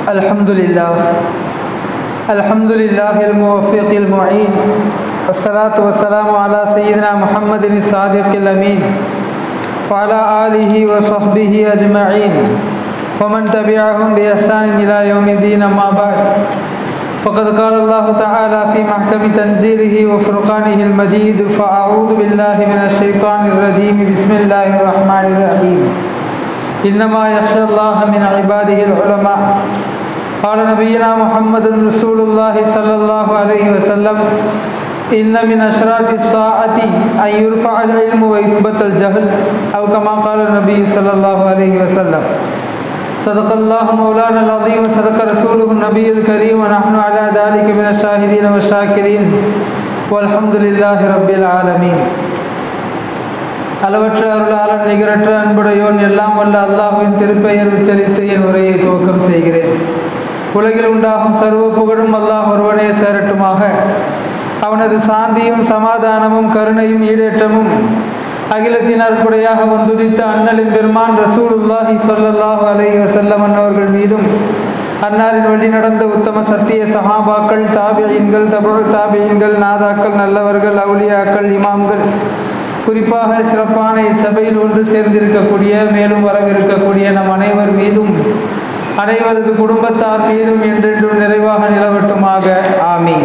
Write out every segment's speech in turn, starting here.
الحمد لله الحمد لله الموفق المعين والصلاة والسلام على سيدنا محمد الصادق الأمين وعلى آله وصحبه أجمعين ومن تبعهم بإحسان إلى يوم الدين أما بعد فقد قال الله تعالى في محكم تنزيله وفرقانه المجيد فأعوذ بالله من الشيطان الرجيم بسم الله الرحمن الرحيم إنما يخشى الله من عباده العلماء قال نبينا محمد رسول الله صلى الله عليه وسلم إن من أشراط الساعة أن يرفع العلم ويثبت الجهل أو كما قال النبي صلى الله عليه وسلم صدق الله مولانا العظيم وصدق رسوله النبي الكريم ونحن على ذلك من الشاهدين والشاكرين والحمد لله رب العالمين அளவற்ற அருளாளன் நிகரற்ற அன்புடையோன் எல்லாம் வல்ல அல்லாஹுவின் திருப்பெயர் உச்சரித்து என் உரையை துவக்கம் செய்கிறேன் உலகில் உண்டாகும் சர்வ புகழும் அல்லாஹ் ஒருவனே சேரட்டுமாக அவனது சாந்தியும் சமாதானமும் கருணையும் ஈடேற்றமும் அகிலத்தின் அற்புடையாக வந்துதித்த அண்ணலின் பெருமான் ரசூலுல்லாஹி சொல்லல்லாஹு அலைஹி வசல்லம் அன்னவர்கள் மீதும் அன்னாரின் வழி நடந்த உத்தம சத்திய சஹாபாக்கள் தாபியன்கள் தபுள் தாபியன்கள் நாதாக்கள் நல்லவர்கள் அவுலியாக்கள் இமாம்கள் குறிப்பாக சிறப்பான இச்சபையில் ஒன்று சேர்ந்திருக்கக்கூடிய மேலும் வரவிருக்கக்கூடிய நம் அனைவர் மீதும் அனைவரது குடும்பத்தார் மீதும் என்றென்றும் நிறைவாக நிலவட்டுமாக ஆமீன்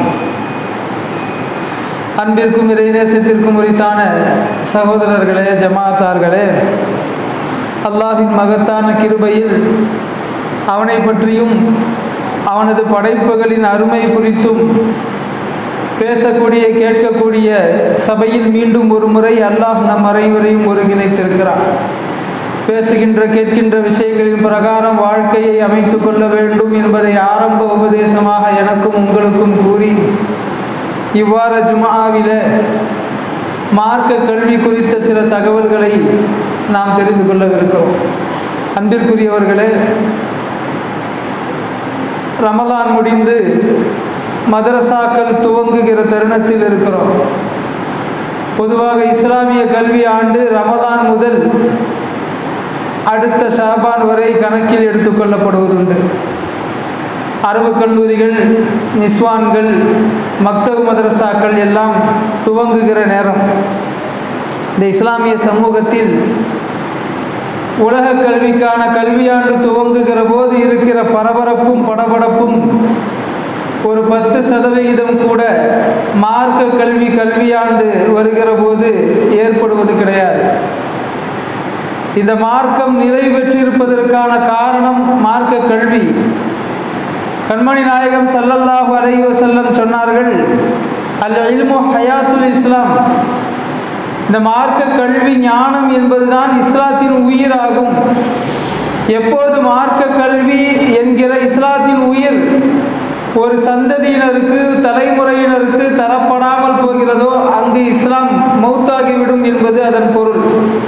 அன்பிற்கும் இறைநேசத்திற்கும் உரித்தான சகோதரர்களே ஜமாத்தார்களே அல்லாஹின் மகத்தான கிருபையில் அவனை பற்றியும் அவனது படைப்புகளின் அருமை குறித்தும் பேசக்கூடிய கேட்கக்கூடிய சபையில் மீண்டும் ஒரு முறை அல்லாஹ் நம் அனைவரையும் ஒருங்கிணைத்திருக்கிறான் பேசுகின்ற கேட்கின்ற விஷயங்களின் பிரகாரம் வாழ்க்கையை அமைத்து கொள்ள வேண்டும் என்பதை ஆரம்ப உபதேசமாக எனக்கும் உங்களுக்கும் கூறி இவ்வாறு ஜுமாவில மார்க்க கல்வி குறித்த சில தகவல்களை நாம் தெரிந்து கொள்ளவிருக்கிறோம் அன்பிற்குரியவர்களே ரமலான் முடிந்து மதரசாக்கள் துவங்குகிற தருணத்தில் இருக்கிறோம் பொதுவாக இஸ்லாமிய கல்வி ஆண்டு ரமதான் முதல் அடுத்த ஷாபான் வரை கணக்கில் எடுத்துக்கொள்ளப்படுவதுண்டு அரபு கல்லூரிகள் நிஸ்வான்கள் மக்தப் மதரசாக்கள் எல்லாம் துவங்குகிற நேரம் இந்த இஸ்லாமிய சமூகத்தில் உலக கல்விக்கான கல்வியாண்டு துவங்குகிற போது இருக்கிற பரபரப்பும் படபடப்பும் ஒரு பத்து சதவிகிதம் கூட மார்க்க கல்வி கல்வியாண்டு வருகிற போது ஏற்படுவது கிடையாது இந்த மார்க்கம் நிலை பெற்றிருப்பதற்கான காரணம் மார்க்க கல்வி கண்மணி நாயகம் சல்லல்லாஹு அலைஹி வஸல்லம் சொன்னார்கள் அல் இல்மு ஹயாத்துல் இஸ்லாம் இந்த மார்க்க கல்வி ஞானம் என்பதுதான் இஸ்லாத்தின் உயிராகும் எப்போது மார்க்க கல்வி என்கிற இஸ்லாத்தின் உயிர் ஒரு சந்ததியினருக்கு தலைமுறையினருக்கு தரப்படாமல் போகிறதோ அங்கு இஸ்லாம் மௌத்தாகிவிடும் என்பது அதன் பொருள்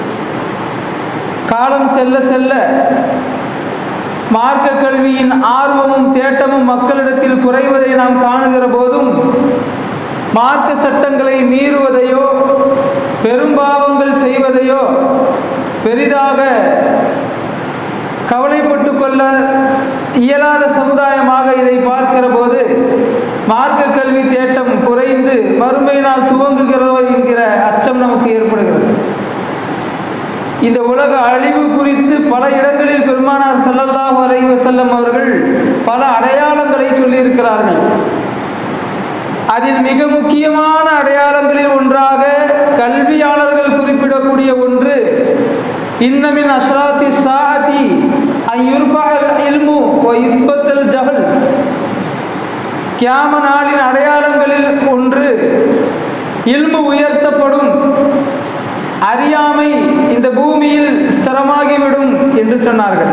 காலம் செல்ல செல்ல மார்க்க கல்வியின் ஆர்வமும் தேட்டமும் மக்களிடத்தில் குறைவதை நாம் காணுகிற போதும் மார்க்க சட்டங்களை மீறுவதையோ பெரும்பாவங்கள் செய்வதையோ பெரிதாக கவலைப்பட்டு கொள்ள இயலாத சமுதாயமாக இதை பார்க்கிற போது மார்க்க கல்வி தேட்டம் குறைந்து மறுமை நாள் துவங்குகிறதோ என்கிற அச்சம் நமக்கு ஏற்படுகிறது இந்த உலக அழிவு குறித்து பல இடங்களில் பெருமானார் சல்லல்லாஹு அலைஹி வஸல்லம் அவர்கள் பல அடையாளங்களை சொல்லியிருக்கிறார்கள் அதில் மிக முக்கியமான அடையாளங்களில் ஒன்றாக கல்வியாளர்கள் குறிப்பிடக்கூடிய ஒன்று இன்னமின் அஷ்ராத்தி சாதி ஐயுர்ஃபல் இல்மு ஓ இஸ்பத்தல் ஜஹல் கியாம நாளின் அடையாளங்களில் ஒன்று இல்மு உயர்த்தப்படும் அறியாமை இந்த பூமியில் ஸ்திரமாகிவிடும் என்று சொன்னார்கள்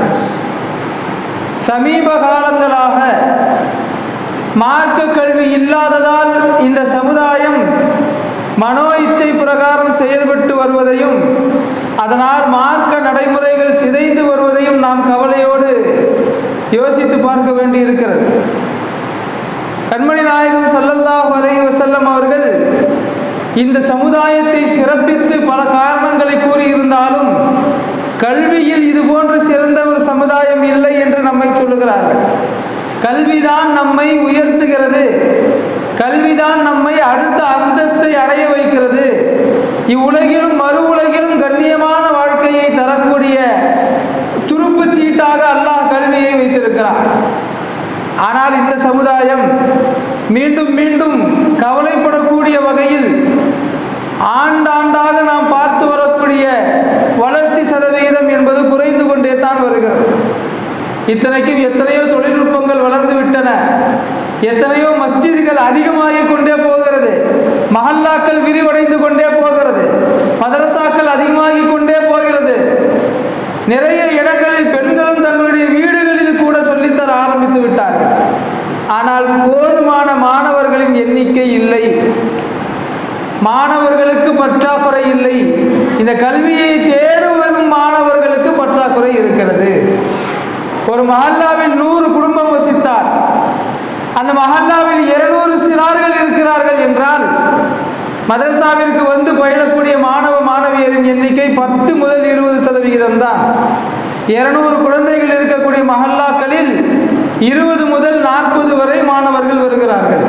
சமீப காலங்களாக மார்க்க கல்வி இல்லாததால் இந்த சமுதாயம் மனோ இச்சை பிரகாரம் செயல்பட்டு வருவதையும் அதனால் மார்க்க நடைமுறைகள் சிதைந்து வருவதையும் நாம் கவலையோடு யோசித்து பார்க்க வேண்டி இருக்கிறது கண்மணி நாயகம் சல்லல்லாஹு அலைஹி வஸல்லம் அவர்கள் இந்த சமுதாயத்தை சிறப்பித்து பல காரணங்களை கூறியிருந்தாலும் கல்வியில் இது போன்ற சிறந்த ஒரு சமுதாயம் இல்லை என்று நம்மை சொல்லுகிறார்கள் கல்விதான் நம்மை உயர்த்துகிறது கல்விதான் நம்மை அடுத்த அந்தஸ்தை அடைய வைக்கிறது இவ்வுலகிலும் மறு உலகிலும் கண்ணியமான வாழ்க்கையை தரக்கூடிய துருப்புச் சீட்டாக அல்லாஹ் கல்வியை வைத்திருக்கிறார் ஆனால் இந்த சமுதாயம் மீண்டும் மீண்டும் கவலைப்படக்கூடிய வகையில் ஆண்டாண்டாக நாம் பார்த்து வரக்கூடிய வளர்ச்சி சதவிகிதம் என்பது குறைந்து கொண்டே தான் வருகிறது இத்தனைக்கும் எத்தனையோ தொழில்நுட்பங்கள் வளர்ந்து விட்டன எத்தனையோ மஸ்ஜிதுகள் அதிகமாகிக் கொண்டே போகிறது மஹல்லாக்கள் விரிவடைந்து கொண்டே போகிறது மதரசாக்கள் அதிகமாகிக் கொண்டே போகிறது நிறைய இடங்களில் பெண்களும் தங்களுடைய வீடுகளில் கூட சொல்லித்தர ஆரம்பித்து விட்டார்கள் ஆனால் போதுமான மாணவர்களின் எண்ணிக்கை இல்லை மாணவர்களுக்கு பற்றாக்குறை இல்லை இந்த கல்வியை தேடுவதும் மாணவர்களுக்கு பற்றாக்குறை இருக்கிறது ஒரு மஹல்லாவில் நூறு குடும்பம் வசித்தார் அந்த மஹல்லாவில் இருநூறு சிறார்கள் இருக்கிறார்கள் என்றால் மதரசாவிற்கு வந்து பயிலக்கூடிய மாணவ மாணவியரின் எண்ணிக்கை பத்து முதல் இருபது சதவிகிதம் தான் இருநூறு குழந்தைகள் இருக்கக்கூடிய மஹல்லாக்களில் இருபது முதல் நாற்பது வரை மாணவர்கள் வருகிறார்கள்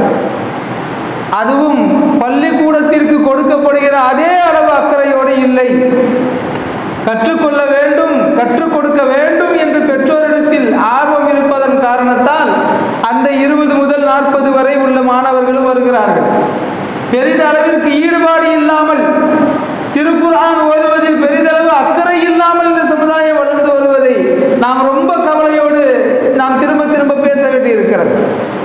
அதுவும் பள்ளிக்கூடத்திற்கு கொடுக்கப்படுகிற அதே அளவு அக்கறையோடு இல்லை கற்றுக்கொள்ள வேண்டும் கற்றுக் கொடுக்க வேண்டும் என்று பெற்றோரிடத்தில் ஆர்வம் இருப்பதன் காரணத்தால் அந்த இருபது முதல் நாற்பது வரை உள்ள மாணவர்களும் வருகிறார்கள் பெரிதளவிற்கு ஈடுபாடு இல்லாமல் திருக்குர்ஆன் ஓதுவதில் பெரிதளவு அக்கறை இல்லாமல் இந்த சமுதாயம் வளர்ந்து வருவதை நாம் ரொம்ப கவலையோடு நாம் திரும்ப திரும்ப பேச வேண்டியிருக்கிறது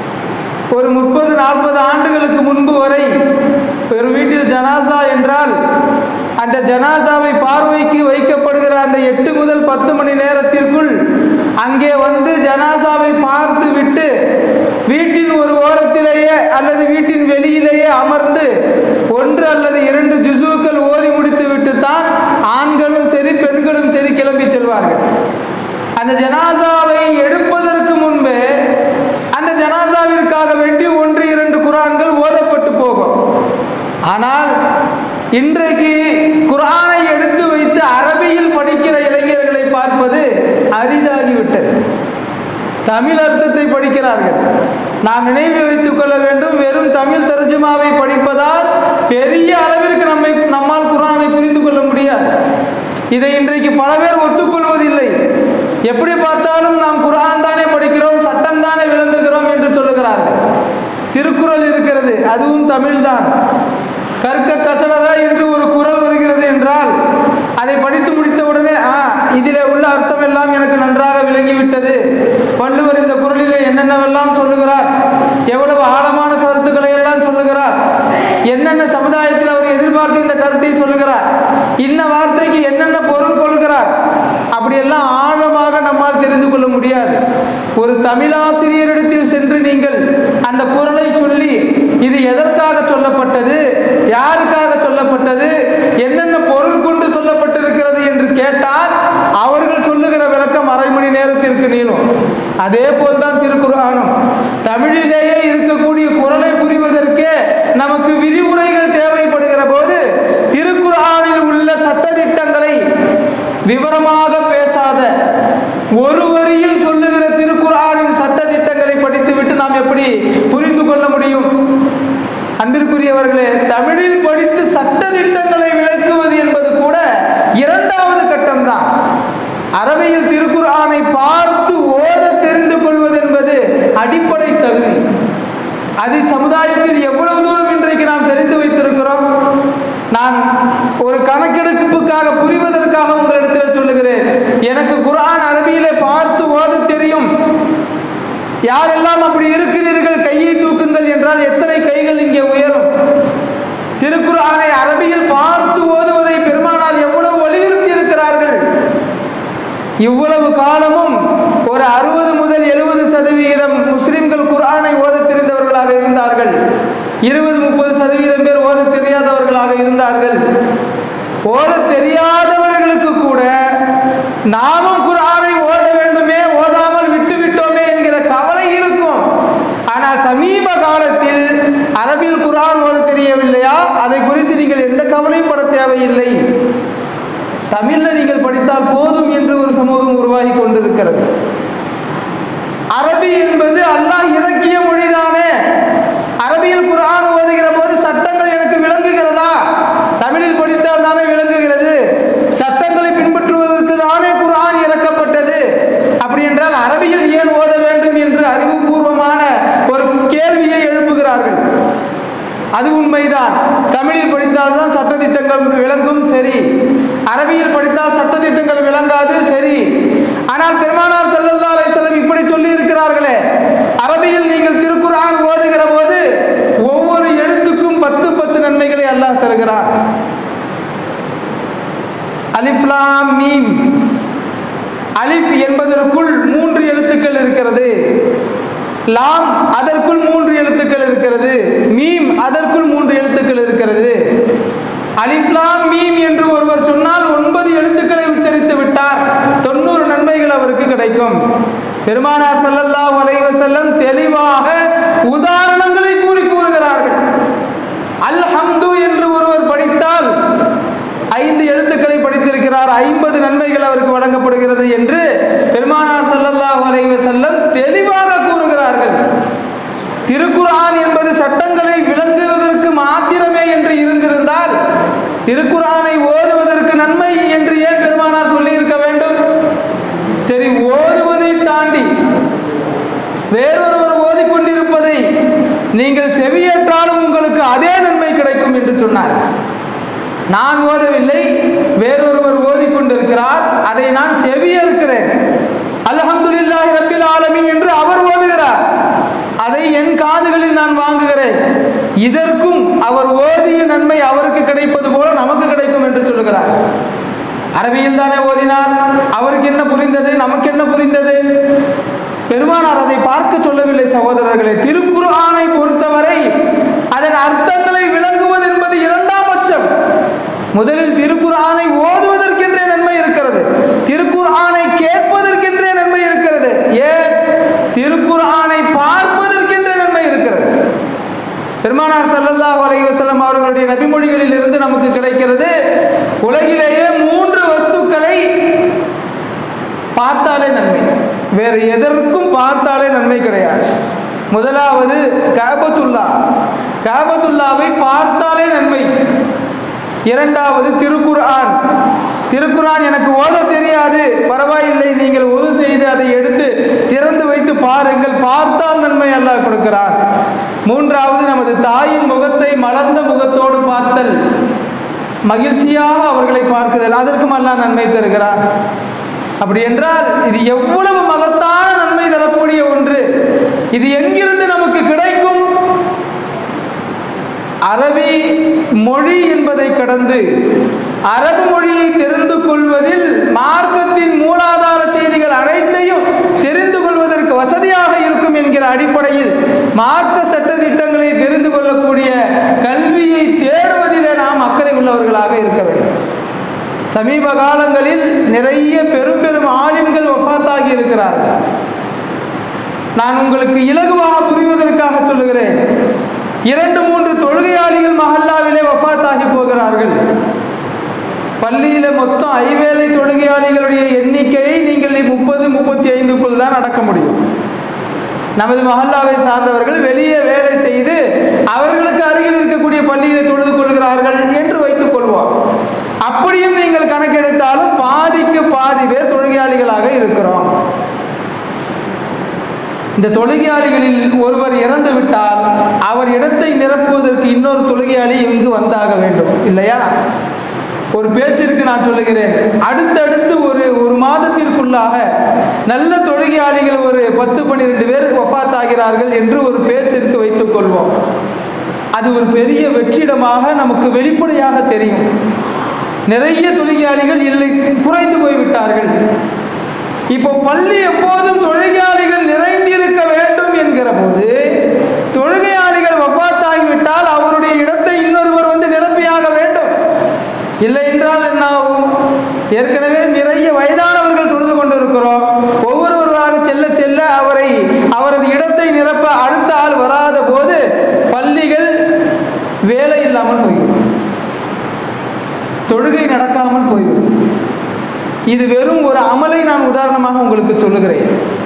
ஒரு முப்பது நாற்பது ஆண்டுகளுக்கு முன்பு வரை ஒரு வீட்டில் ஜனாசா என்றால் அந்த ஜனாசாவை பார்வைக்கு வைக்கப்படுகிற அந்த எட்டு முதல் பத்து மணி நேரத்திற்குள் அங்கே வந்து ஜனாசாவை பார்த்து விட்டு வீட்டின் ஒரு ஓரத்திலேயே அல்லது வீட்டின் வெளியிலேயே அமர்ந்து ஒன்று அல்லது இரண்டு ஜுசுக்கள் ஓதி முடித்து விட்டு தான் ஆண்களும் சரி பெண்களும் சரி கிளம்பி செல்வார்கள் அந்த ஜனாசாவை எடுப்பதற்கு முன்பே அந்த ஜனாசாவிற்காக வேண்டி ஒன்று இரண்டு குரான்கள் ஓதப்பட்டு போகும் ஆனால் இன்றைக்கு குரானை எடுத்து வைத்து அரபியில் படிக்கிற இளைஞர்களை பார்ப்பது அரிதாகிவிட்டது தமிழ் அர்த்தத்தை படிக்கிறார்கள் நாம் நினைவில் வைத்துக் கொள்ள வேண்டும் வெறும் தமிழ் தர்ஜுமாவை படிப்பதால் பெரிய அளவிற்கு நம்மை நம்மால் குரானை புரிந்து கொள்ள முடியாது இதை இன்றைக்கு பல பேர் ஒத்துக்கொள்வதில்லை எப்படி பார்த்தாலும் நாம் குரான் தானே படிக்கிறோம் சட்டம் தானே விளங்குகிறோம் என்று சொல்லுகிறார்கள் திருக்குறள் இருக்கிறது அதுவும் தமிழ்தான் கற்க கசடரா என்று ஒரு குறள் வருகிறது என்றால் அதை படித்து முடித்த உடனே ஆ இதிலே உள்ள அர்த்தம் எல்லாம் எனக்கு நன்றாக விளங்கிவிட்டது வள்ளுவர் இந்த குறளிலே என்னென்னவெல்லாம் சொல்லுகிறார் எவ்வளவு ஆழமான கருத்துக்களை எல்லாம் சொல்லுகிறார் என்னென்ன சமுதாயத்தில் அவர் எதிர்பார்த்து இந்த கருத்தை சொல்லுகிறார் இன்ன வார்த்தைக்கு என்னென்ன பொருள் கொள்கிறார் அப்படியெல்லாம் ஆழமாக நம்மால் தெரிந்து கொள்ள முடியாது ஒரு தமிழாசிரியரிடத்தில் சென்று நீங்கள் அந்த குறளை சொல்லி இது எதற்காக சொல்லப்பட்டது யாருக்காக சொல்லப்பட்டது என்னென்ன பொருள் கொண்டு சொல்லப்பட்டிருக்கிறது என்று கேட்டால் அவர்கள் சொல்லுகிற விளக்கம் அரை மணி நேரத்திற்கு நீளும் அதே போல்தான் திருக்குறானும் தமிழிலேயே இருக்கக்கூடிய குரலை புரிவதற்கே நமக்கு விரிவுரைகள் தேவைப்படுகிற போது திருக்குறானில் உள்ள சட்டதிட்டங்களை விவரமாக பேசாத ஒரு வரியில் சொல்லுகிற திருக்குறானின் சட்டதிட்டங்களை படித்துவிட்டு நாம் எப்படி புரிந்து கொள்ள முடியும் அன்பிற்குரியவர்களே தமிழில் படித்து சட்டதிட்டங்களை விளக்குவது என்பது கூட இரண்டாவது கட்டம்தான் அரபியில் திருக்குர்ஆனை பார்த்து ஓத தெரிந்து கொள்வது என்பது அடிப்படை தகுதி அது சமுதாயத்தில் எவ்வளவு தூரம் இன்றைக்கு நாம் தெரிந்து வைத்திருக்கிறோம் நான் ஒரு கணக்கெடுப்புக்காக புரிவதற்காக உங்களிடத்தில் சொல்லுகிறேன் எனக்கு குர்ஆன் அரபியிலே பார்த்து ஓத தெரியும் யாரெல்லாம் அப்படி இருக்கிறீர்கள் கையை தூக்குங்கள் என்றால் எத்தனை கைகள் இங்கே உயரும் திருக்குர்ஆனை அரபியில் பார்த்து ஓதுவதை பெருமானார் எவ்வளவு வலியுறுத்தி இருக்கிறார்கள் இவ்வளவு காலமும் ஒரு அறுபது முதல் எழுபது சதவிகிதம் முஸ்லிம்கள் குர்ஆனை ஓத தெரிந்தவர்களாக இருந்தார்கள் இருபது முப்பது சதவீதம் பேர் ஓத தெரியாதவர்களாக இருந்தார்கள் ஓத தெரியாதவர்களுக்கு கூட நாமும் குர்ஆனை ஓத வேண்டுமே ஓதாமல் விட்டு விட்டோமே என்கிற கவலை இருக்கும் ஆனால் சமீப காலத்தில் அரபில் குர்ஆன் ஓத தெரியவில்லையா அதை குறித்து நீங்கள் எந்த கவலையும் பட தேவையில்லை தமிழ்ல நீங்கள் படித்தால் போதும் என்று ஒரு சமூகம் உருவாகி கொண்டிருக்கிறது அரபி என்பது அல்லாஹ் இறக்கிய மொழிதானே அரபியில் குர்ஆன் ஓதுகிற போது சட்டங்கள் எனக்கு விளங்குகிறதா தமிழில் படித்தால் தானே விளங்குகிறது சட்டங்களை பின்பற்றுவதற்கு தானே குர்ஆன் இறக்கப்பட்டது அப்படி என்றால் அரபியில் ஏன் ஓத வேண்டும் என்று அறிவுபூர்வமான ஒரு கேள்வியை எழுப்புகிறார்கள் அது உண்மைதான் தமிழில் படித்தால் தான் சட்டத்திட்டங்கள் விளங்கும் சரி அரபியில் படித்தால் சட்டத்திட்டங்கள் விளங்காது சரி ஆனால் பெருமானார் ஸல்லல்லாஹு அலைஹி வஸல்லம் இப்படி சொல்லி இருக்கிறார்களே அரபியில் நீங்கள் திருக்குர்ஆன் ஓதுகிற போது ஒவ்வொரு எழுத்துக்கும் பத்து பத்து நன்மைகளை அல்லாஹ் தருகிறான் அலிஃப் லாம் மீம் அலிஃப் என்பதற்குள் மூன்று எழுத்துக்கள் இருக்கிறது லாம் அதற்குள் மூன்று எழுத்துக்கள் இருக்கிறது மீம் அதற்குள் மூன்று எழுத்துக்கள் இருக்கிறது அலிஃப் லாம் மீம் என்று ஒருவர் சொன்னால் ஒன்பது எழுத்துக்களை உச்சரித்து விட்டார் தொண்ணூறு நன்மைகள் அவருக்கு கிடைக்கும் பெருமானார் ஸல்லல்லாஹு அலைஹி வஸல்லம் தெளிவாக உதாரணங்களை கூறி கூறுகிறார்கள் அல்ஹம்து என்று ஒருவர் படித்தால் ஐந்து எழுத்துக்களை படித்திருக்கிறார் ஐம்பது நன்மைகள் அவருக்கு வழங்கப்படுகிறது என்று பெருமானார் ஸல்லல்லாஹு அலைஹி வஸல்லம் தெளிவாக கூறுகிறார்கள் திருக்குர்ஆன் என்பது சட்டங்களை விளங்குவதற்கு மாத்திரமே என்று இருந்திருந்தால் திருக்குர்ஆனை ஓதுவதற்கு நன்மை என்று ஏன் பெருமானார் சொல்லியிருக்க வேண்டும் சரி ஓதுவதை தாண்டி வேறொருவர் ஓதிக்கொண்டிருப்பதை நீங்கள் செவியேற்றாலும் உங்களுக்கு அதே நன்மை கிடைக்கும் என்று சொன்னார் நான் ஓதவில்லை வேறொருவர் ஓதிக்கொண்டிருக்கிறார் அதை நான் செவியேற்கிறேன் அல்ஹம்துலில்லாஹி ரப்பில் ஆலமீன் என்று அவர் ஓதுகிறார் அதை என் காதுகளில் நான் வாங்குகிறேன் இதற்கும் அவர் ஓதிய நன்மை அவருக்கு கிடைப்பது போல நமக்கு கிடைக்கும் என்று சொல்லுகிறார் அரபியில் தானே ஓதினார் அவருக்கு என்ன புரிந்தது நமக்கு என்ன புரிந்தது பெருமானார் அதை பார்க்க சொல்லவில்லை சகோதரர்களே திருக்குர்ஆனை பொறுத்தவரை அதன் அர்த்தங்களை விளங்குவது என்பது இரண்டாம் பட்சம் முதலில் திருக்குர்ஆனை ஓதுவதற்கென்றே நன்மை இருக்கிறது திருக்குர்ஆனை கேட்பதற்கென்றே நன்மை இருக்கிறது ஏன் திருக்குர்ஆனை பார்ப்பதற்கென்றே நன்மை இருக்கிறது பெருமானார் ஸல்லல்லாஹு அலைஹி வஸல்லம் அவர்களுடைய நபிமொழிகளில் இருந்து நமக்கு கிடைக்கிறது உலகிலேயே மூன்று வஸ்துக்களை பார்த்தாலே நன்மை வேறு எதற்கும் பார்த்தாலே நன்மை கிடையாது முதலாவது காபத்துல்லா காபத்துல்லாவை பார்த்தாலே நன்மை இரண்டாவது திருக்குர்ஆன் திருக்குர்ஆன் எனக்கு ஓத தெரியாது பரவாயில்லை நீங்கள் ஒரு செய்து அதை எடுத்து திறந்து வைத்து பாருங்கள் பார்த்தால் நன்மை அல்லாஹ் கொடுக்கிறான் மூன்றாவது நமது தாயின் முகத்தை மலர்ந்த முகத்தோடு பார்த்தல் மகிழ்ச்சியாக அவர்களை பார்க்குதல் அதற்கும் அல்லாஹ் நன்மை தருகிறான் அப்படி என்றால் இது எவ்வளவு மகத்தான நன்மை தரக்கூடிய ஒன்று இது எங்கிருந்து நமக்கு கிடைக்கும் அரபி மொழி என்பதை கடந்து அரபு மொழியை தெரிந்து கொள்வதில் மார்க்கத்தின் மூலாதார செய்திகள் அனைத்தையும் தெரிந்து கொள்வதற்கு வசதியாக இருக்கும் என்கிற அடிப்படையில் மார்க்க சட்ட திட்டங்களை தெரிந்து கொள்ளக்கூடிய கல்வியை தேடுவதிலே நாம் அக்கறை உள்ளவர்களாக இருக்க வேண்டும் சமீப காலங்களில் நிறைய பெரும் பெரும் ஆலிம்கள் வஃபாத்தாகி இருக்கிறார்கள் நான் உங்களுக்கு இலகுவாக புரிவதற்காக சொல்லுகிறேன் இரண்டு மூன்று தொழுகையாளிகள் மஹல்லாவிலே வஃபாத்தாகி போகிறார்கள் பள்ளியில மொத்தம் ஐவேளை தொழுகையாளிகளுடைய எண்ணிக்கையை நீங்கள் முப்பது முப்பத்தி ஐந்துக்குள் தான் அடக்க முடியும் நமது மஹல்லாவை சார்ந்தவர்கள் வெளியே வேலை செய்து அவர்களுக்கு அருகில் இருக்கக்கூடிய பள்ளியிலே தொழுது கொள்கிறார்கள் என்று வைத்துக் கொள்வோம் அப்படியும் நீங்கள் கணக்கெடுத்தாலும் பாதிக்கு பாதி பேர் தொழுகையாளிகளாக இருக்கிறோம் இந்த தொழுகையாளிகளில் ஒருவர் இறந்து விட்டால் அவர் இடத்தை நிரப்புவதற்கு இன்னொரு தொழுகையாளி இங்கு வந்தாக வேண்டும் இல்லையா ஒரு பேச்சிற்கு நான் சொல்லுகிறேன் அடுத்தடுத்து ஒரு ஒரு மாதத்திற்குள்ளாக நல்ல தொழுகையாளிகள் ஒரு பத்து பன்னிரெண்டு பேர் வஃபாத் ஆகிறார்கள் என்று ஒரு பேச்சிற்கு வைத்துக் கொள்வோம் அது ஒரு பெரிய வெற்றிடமாக நமக்கு வெளிப்படையாக தெரியும் நிறைய தொழுகையாளிகள் இல்லை குறைந்து போய்விட்டார்கள் இப்போ பள்ளி எப்போதும் தொழுகையாளிகள் நிறைந்திருக்க வேண்டும் என்கிற போது தொழுகையாளிகள் வஃபாத்தாகிவிட்டால் அவருடைய இடத்தை இன்னொருவர் வந்து நிரப்பியாக வேண்டும் இல்லை என்றால் என்ன ஆகும் ஏற்கனவே நிறைய வயதானவர்கள் தொழுது கொண்டிருக்கிறோம் ஒவ்வொருவராக செல்ல செல்ல அவரை அவரது இடத்தை நிரப்ப அடுத்த ஆள் வராத போது பள்ளிகள் வேலை இல்லாமல் போய்விடும் தொழுகை நடக்காமல் போய்விடும் இது வெறும் ஒரு அமலை நான் உதாரணமாக உங்களுக்கு சொல்லுகிறேன்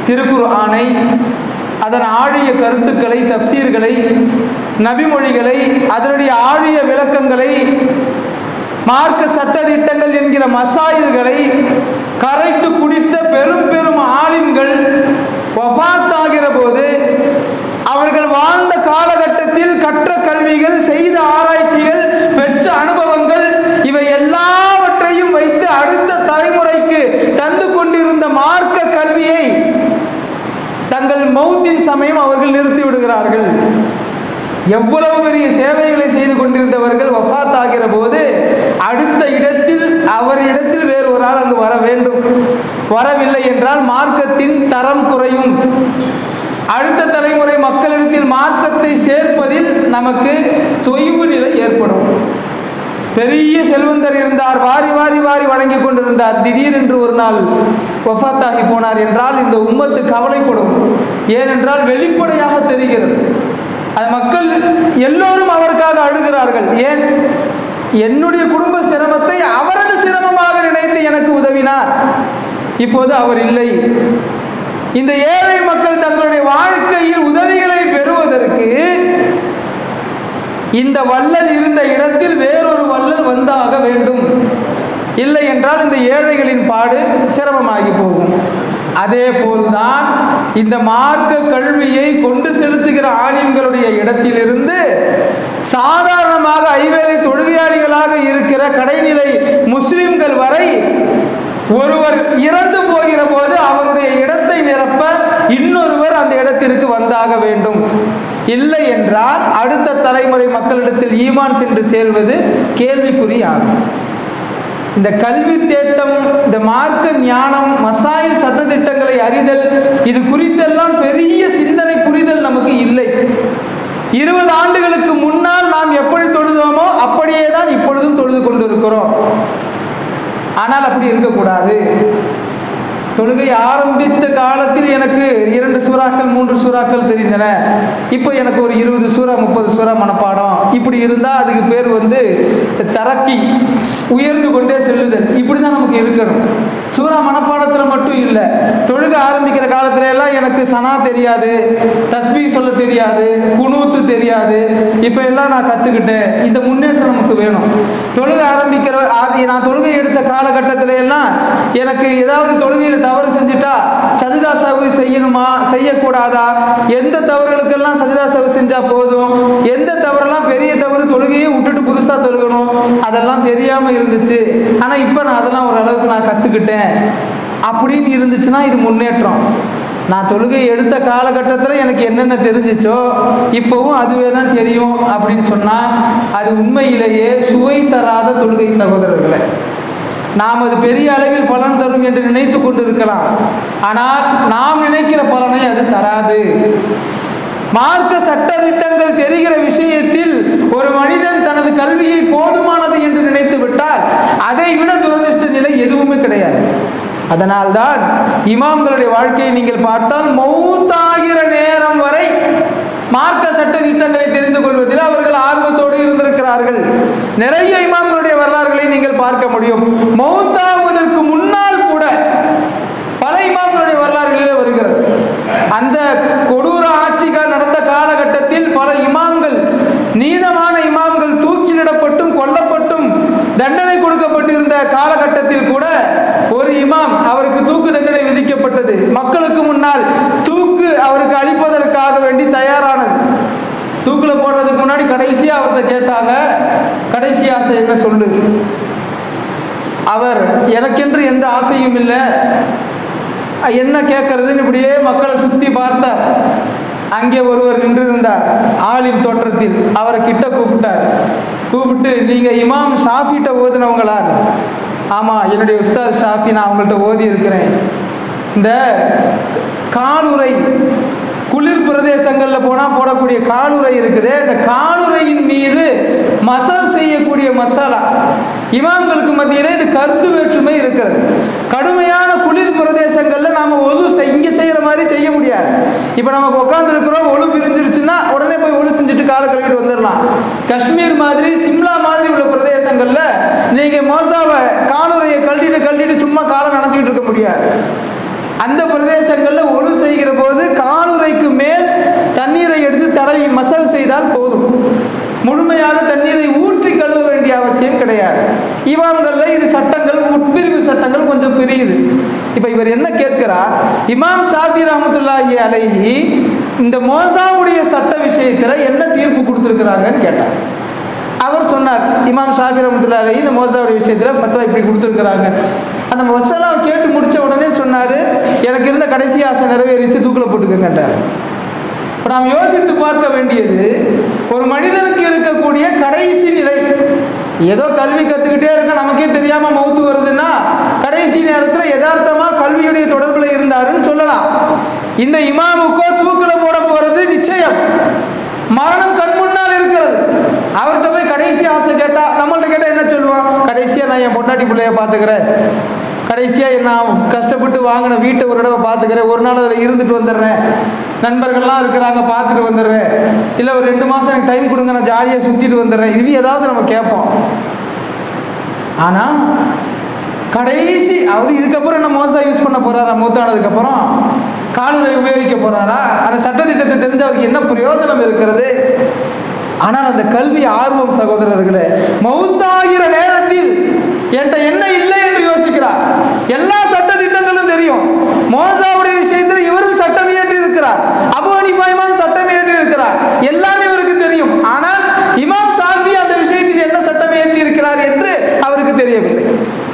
திருக்குர் ஆணை அதன் ஆழிய கருத்துக்களை தப்சீர்களை நபிமொழிகளை அதனுடைய ஆழிய விளக்கங்களை மார்க்க சட்டதிட்டங்கள் என்கிற மசாயில்களை கரைத்து குடித்த பெரும் பெரும் ஆலிம்கள் வஃபாத்தாகிற போது அவர்கள் வாழ்ந்த காலகட்டத்தில் கற்ற கல்விகள் செய்த ஆராய்ச்சிகள் பெற்ற அனுபவங்கள் இவை எல்லாவற்றையும் வைத்து அடுத்த தலைமுறைக்கு தந்து கொண்டிருந்த மார்க்க கல்வியை தங்கள் மௌத்தின் சமயம் அவர்கள் நிறுத்தி விடுகிறார்கள் எவ்வளவு பெரிய சேவைகளை செய்து கொண்டிருந்தவர்கள் வஃபாத் ஆகிற போது அடுத்த இடத்தில் அவர் இடத்தில் வேறு ஒரு ஆள் அங்கு வர வேண்டும் வரவில்லை என்றால் மார்க்கத்தின் தரம் குறையும் அடுத்த தலைமுறை மக்களிடத்தில் மார்க்கத்தை சேர்ப்பதில் நமக்கு தொய்வு நிலை ஏற்படும் பெரிய செல்வந்தர் இருந்தார் வாரி வாரி வாரி வழங்கி கொண்டிருந்தார் திடீரென்று ஒரு நாள் வஃபாத்தாகி போனார் என்றால் இந்த உம்மத்து கவலைப்படும் ஏனென்றால் வெளிப்படையாக தெரிகிறது அது மக்கள் எல்லோரும் அவருக்காக அழுகிறார்கள் ஏன் என்னுடைய குடும்ப சிரமத்தை அவரது சிரமமாக நினைத்து எனக்கு உதவினார் இப்போது அவர் இல்லை இந்த ஏழை மக்கள் தங்களுடைய வாழ்க்கையில் உதவிகளை பெறுவதற்கு இந்த வள்ளல் இருந்த இடத்தில் வேறொரு வள்ளல் வந்தாக வேண்டும் இல்லை என்றால் இந்த ஏழைகளின் பாடு சிரமமாகி போகும் அதே போல்தான் இந்த மார்க்க கல்வியை கொண்டு செலுத்துகிற ஆலிம்களுடைய இடத்திலிருந்து சாதாரணமாக ஐவேளை தொழுகையாளிகளாக இருக்கிற கடைநிலை முஸ்லிம்கள் வரை ஒருவர் இறந்து போகிற போது அவருடைய இடத்தை நிரப்ப இன்னொருவர் அந்த இடத்திற்கு வந்தாக வேண்டும் இல்லை என்றால் அடுத்த தலைமுறை மக்களிடத்தில் ஈமான் சென்று சேர்வது கேள்விக்குறியாகும் இந்த கல்வி தேட்டம் இந்த மார்க்க ஞானம் மசாயில் சட்டத்திட்டங்களை அறிதல் இது குறித்தெல்லாம் பெரிய சிந்தனை புரிதல் நமக்கு இல்லை இருபது ஆண்டுகளுக்கு முன்னால் நாம் எப்படி தொழுதோமோ அப்படியே தான் இப்பொழுதும் தொழுது கொண்டிருக்கிறோம் ஆனால் அப்படி இருக்கக்கூடாது தொழுகை ஆரம்பித்த காலத்தில் எனக்கு இரண்டு சூறாக்கள் மூன்று சூறாக்கள் தெரிந்தன இப்போ எனக்கு ஒரு இருபது சூறா முப்பது சூறா மனப்பாடம் இப்படி இருந்தால் அதுக்கு பேர் வந்து தரக்கி உயர்ந்து கொண்டே செல்லுதல் இப்படி தான் நமக்கு இருக்கணும் சூறா மனப்பாடத்தில் மட்டும் இல்லை தொழுகை ஆரம்பிக்கிற காலத்துல எல்லாம் எனக்கு சனா தெரியாது தஸ்பீ சொல்ல தெரியாது குனூத்து தெரியாது இப்போ எல்லாம் நான் கற்றுக்கிட்டேன் இந்த முன்னேற்றம் நமக்கு வேணும் தொழுகை ஆரம்பிக்கிற ஆதி- நான் தொழுகை எடுத்த காலகட்டத்தில எல்லாம் எனக்கு ஏதாவது தொழுகையில் தவறு செஞ்சுட்டா சஜிதா சவு செய்யணுமா செய்யக்கூடாதா எந்த தவறுகளுக்கெல்லாம் சஜிதா சவு செஞ்சா போதும் எந்த தவறெல்லாம் பெரிய தவறு தொழுகையே விட்டுட்டு புதுசா தொழுகணும் அதெல்லாம் தெரியாம இருந்துச்சு ஆனா இப்போ நான் அதெல்லாம் ஓரளவுக்கு நான் கத்துக்கிட்டேன் அப்படின்னு இருந்துச்சுன்னா இது முன்னேற்றம் நான் தொழுகை எடுத்த காலகட்டத்தில் எனக்கு என்னென்ன தெரிஞ்சிச்சோ இப்போவும் அதுவே தான் தெரியும் அப்படின்னு சொன்னால் அது உண்மையிலேயே சுவை தராத தொழுகை சகோதரர்களே நாம் அது பெரிய அளவில் பலன் தரும் என்று நினைத்து கொண்டிருக்கலாம் ஆனால் நாம் நினைக்கிற பலனை அது தராது மார்க்க சட்ட திட்டங்கள் தெரிகிற விஷயத்தில் ஒரு மனிதன் தனது கல்வியை போதுமானது என்று நினைத்து விட்டால் அதை விட துரதிருஷ்ட நிலை எதுவுமே கிடையாது அதனால்தான் இமாம்களுடைய வாழ்க்கையை நீங்கள் பார்த்தால் மௌத்தாகிற நேரம் வரை மார்க்க சட்ட திட்டங்களை தெரிந்து கொள்வதில் அவர்கள் ஆர்வத்தோடு இருந்திருக்கிறார்கள் நிறைய இமாம்களுடைய வரலாறுகளை நீங்கள் பார்க்க முடியும் மௌத்தாகுவதற்கு முன்னால் கூட பல இமாம்களுடைய வரலாறுகளிலே வருகிறது அந்த கொடூர ஆட்சிகள் நடந்த காலகட்டத்தில் பல இமாம்கள் நீதமான இமாம்கள் தூக்கிலிடப்பட்டும் கொல்லப்பட்டும் தண்டனை கொடுக்கப்பட்டிருந்த காலகட்டத்தில் கூட ஒரு இமாம் அவருக்கு தூக்கு தண்டனை விதிக்கப்பட்டது மக்களுக்கு முன்னால் தூக்கு அவருக்கு அளிப்பதற்காக வேண்டி தயாரானது தூக்குல போடுறதுக்கு முன்னாடி கடைசியா அவர்கிட்ட கேட்டாங்க கடைசி ஆசை என்ன சொல்லு அவர் எனக்கென்று எந்த ஆசையும் இல்லை என்ன கேட்கறதுன்னு இப்படியே மக்களை சுத்தி பார்த்தார் அங்கே ஒருவர் நின்றிருந்தார் ஆலிம் தோற்றத்தில் அவரை கிட்ட கூப்பிட்டார் கூப்பிட்டு நீங்க இமாம் ஷாஃபிட்ட ஓதுனவங்களா ஆமா என்னுடைய உஸ்தாத் ஷாஃபி நான் அவங்கள்ட்ட ஓதி இருக்கிறேன் இந்த காலுரை குளிர் பிரதேசங்களில் போனால் போடக்கூடிய காலுரை இருக்குது இந்த காலுரையின் மீது மசால் செய்யக்கூடிய மசாலா இமாம்களுக்கு மத்தியிலே இது கருத்து வேற்றுமை இருக்கிறது கடுமையான குளிர் பிரதேசங்களில் நாம் ஒழு செய் இங்கே செய்கிற மாதிரி செய்ய முடியாது இப்போ நமக்கு உட்காந்துருக்கிறோம் ஒழு பிரிஞ்சிருச்சுன்னா உடனே போய் ஒழு செஞ்சுட்டு காலை கழுவிட்டு வந்துடலாம் காஷ்மீர் மாதிரி சிம்லா மாதிரி உள்ள பிரதேசங்களில் நீங்கள் மோசாவை காலுரையை கழட்டிட்டு கழட்டிட்டு சும்மா காலை நினச்சிக்கிட்டு இருக்க முடியாது அந்த பிரதேசங்களில் ஒழு செய்கிற போது காலுறைக்கு மேல் தண்ணீரை எடுத்து தடவி மசல் செய்தால் போதும் முழுமையாக தண்ணீரை ஊற்றி கழுவ வேண்டிய அவசியம் கிடையாது இமாம்களில் இது சட்டங்கள் உட்பிரிவு சட்டங்கள் கொஞ்சம் பிரியுது இப்போ இவர் என்ன கேட்கிறார் இமாம் ஷாஃபி ரஹமத்துல்லாஹி அலைஹி இந்த மோசாவுடைய சட்ட விஷயத்தில் என்ன தீர்ப்பு கொடுத்துருக்குறாங்கன்னு கேட்டார் அவர் சொன்னார் இமாம் ஷாஃபி ரஹமத்துல்லா அலைஹி இந்த மோசாவுடைய விஷயத்தில் ஃபத்வா இப்படி கொடுத்துருக்குறாங்க அந்த மசாலாம் கேட்டு முடிச்ச உடனே சொன்னார் எனக்கு இருந்த கடைசி ஆசை நிறைவேறிச்சு தூக்கில் போட்டுக்கங்கன்றார் இப்போ நாம் யோசித்து பார்க்க வேண்டியது ஒரு மனிதனுக்கு இருக்கக்கூடிய கடைசி நிலை ஏதோ கல்வி கற்றுக்கிட்டே இருக்க நமக்கே தெரியாமல் மௌத்து வருதுன்னா கடைசி நேரத்தில் யதார்த்தமா கல்வியுடைய தொடர்பில் இருந்தாருன்னு சொல்லலாம் இந்த இமாமுக்கோ தூக்கில் போட போகிறது நிச்சயம் மரணம் கண் முன்னால் இருக்கிறது அவர்கிட்ட போய் கடைசி ஆசை கேட்டா நம்மள்ட்ட கேட்டால் என்ன சொல்லுவான் கடைசியாக நான் என் பொண்டாட்டி பிள்ளைய பார்த்துக்கிறேன் கடைசியாக நான் கஷ்டப்பட்டு வாங்கின வீட்டை ஒரு தடவை பார்த்துக்கிறேன் ஒரு நாள் அதில் இருந்துட்டு வந்துடுறேன் நண்பர்கள்லாம் இருக்கிறாங்க பார்த்துட்டு வந்துடுறேன் இல்லை ஒரு ரெண்டு மாதம் எனக்கு டைம் கொடுங்க நான் ஜாலியாக சுற்றிட்டு வந்துடுறேன் இது ஏதாவது நம்ம கேட்போம் ஆனால் கடைசி அவர் இதுக்கப்புறம் என்ன மோசம் யூஸ் பண்ண போறாரா மூத்தானதுக்கப்புறம் காலுரை உபயோகிக்க போறாரா அந்த சட்டத்திட்டத்தை தெரிஞ்சு அவருக்கு என்ன பிரயோஜனம் இருக்கிறது ஆனால் அந்த கல்வி ஆர்வம் சகோதரர்களே மௌத்தாகிற நேரத்தில் என்கிட்ட என்ன இல்லை என்று யோசிக்கிறார் எல்லா சட்ட திட்டங்களும் தெரியும் மோசாவுடைய விஷயத்தில் இவரும் சட்டம் இயற்றி இருக்கிறார் அபு ஹனீஃபா இமாம் சட்டம் இயற்றி இருக்கிறார் எல்லாமே இவருக்கு தெரியும் ஆனால் இமாம் ஷாஃபி அந்த விஷயத்தில் என்ன சட்டம் இயற்றி இருக்கிறார் என்று அவருக்கு தெரியவில்லை